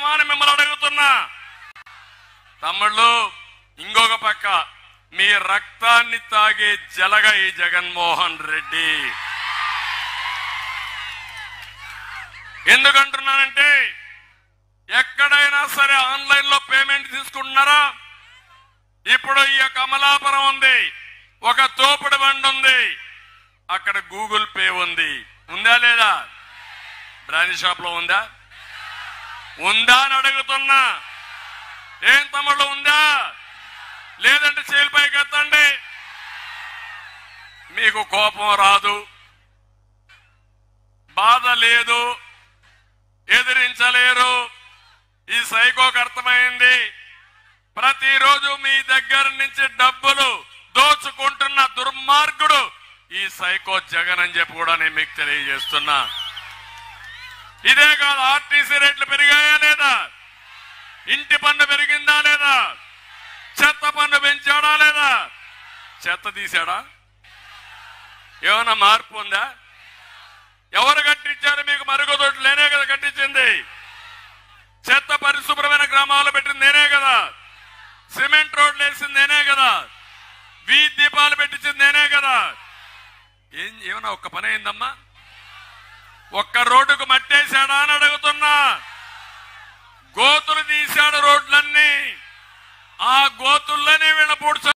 అవసరమా అని మిమ్మల్ని అడుగుతున్నా తమ్ముళ్ళు ఇంకొక పక్క మీ రక్తాన్ని తాగే జలగ ఈ జగన్మోహన్ రెడ్డి ఎందుకంటున్నానంటే ఎక్కడైనా సరే ఆన్లైన్ లో పేమెంట్ తీసుకుంటున్నారా ఇప్పుడు ఈ యొక్క అమలాపురం ఉంది ఒక తోపుడు బండి ఉంది అక్కడ గూగుల్ పే ఉంది ఉందా లేదా బ్రాండ్ షాప్ లో ఉందా ఉందా అని అడుగుతున్నా ఏం తమ్ముళ్ళు ఉందా లేదంటే చేలిపైకి ఎత్తండి మీకు కోపం రాదు బాధ లేదు ఎదిరించలేరు ఈ సైకోకు అర్థమైంది ప్రతిరోజు మీ దగ్గర నుంచి డబ్బులు దోచుకుంటున్న దుర్మార్గుడు ఈ సైకో జగన్ అని చెప్పి కూడా నేను మీకు తెలియజేస్తున్నా ఇదే కాదు ఆర్టీసీ రేట్లు పెరిగాయా లేదా ఇంటి పన్ను పెరిగిందా లేదా చెత్త పన్ను పెంచాడా లేదా చెత్త తీశాడా ఏమైనా మార్పు ఉందా ఎవరు కట్టించారు మీకు మరుగుదొడ్లు నేనే కదా కట్టించింది చెత్త పరిశుభ్రమైన గ్రామాలు పెట్టింది నేనే కదా సిమెంట్ రోడ్లు వేసింది నేనే కదా వీధి దీపాలు పెట్టించింది నేనే కదా ఏం ఏమన్నా ఒక్క పని అయిందమ్మా ఒక్క రోడ్డుకు మట్టేశాడా అని అడుగుతున్నా గోతులు తీశాడు రోడ్లన్నీ ఆ గోతుల్లోనే వీళ్ళ పూడ్చ